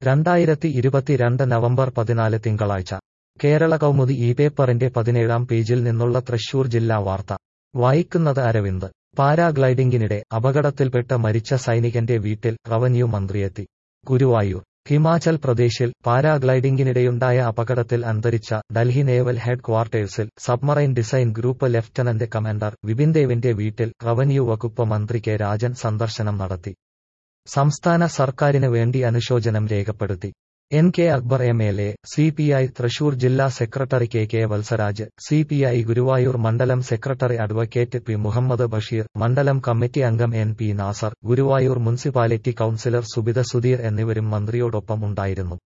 രണ്ടായിരത്തി ഇരുപത്തിരണ്ട് നവംബർ പതിനാല് തിങ്കളാഴ്ച കേരള കൗമുദി ഈ പേപ്പറിന്റെ പതിനേഴാം പേജിൽ നിന്നുള്ള തൃശൂർ ജില്ലാ വാർത്ത വായിക്കുന്നത് അരവിന്ദ് പാരാഗ്ലൈഡിംഗിനിടെ അപകടത്തിൽപ്പെട്ട് മരിച്ച സൈനികന്റെ വീട്ടിൽ റവന്യൂ മന്ത്രിയെത്തി ഗുരുവായൂർ ഹിമാചൽ പ്രദേശിൽ പാരാഗ്ലൈഡിംഗിനിടെയുണ്ടായ അപകടത്തിൽ അന്തരിച്ച ഡൽഹി നേവൽ ഹെഡ് ക്വാർട്ടേഴ്സിൽ submarine design group lieutenant commander Vipin ദേവിന്റെ വീട്ടിൽ റവന്യൂ വകുപ്പ് മന്ത്രി കെ രാജൻ സന്ദർശനം നടത്തി സംസ്ഥാന സർക്കാരിന് വേണ്ടി അനുശോചനം രേഖപ്പെടുത്തി N K Akbar M L A C P I Thrissur ജില്ലാ secretary K K Valsaraj C P I Guruvayur മണ്ഡലം secretary advocate P Muhammad Basheer മണ്ഡലം കമ്മിറ്റി അംഗം N P Nasar Guruvayur municipality councillor Subitha Sudheer എന്നിവരും മന്ത്രിയോടൊപ്പം ഉണ്ടായിരുന്നു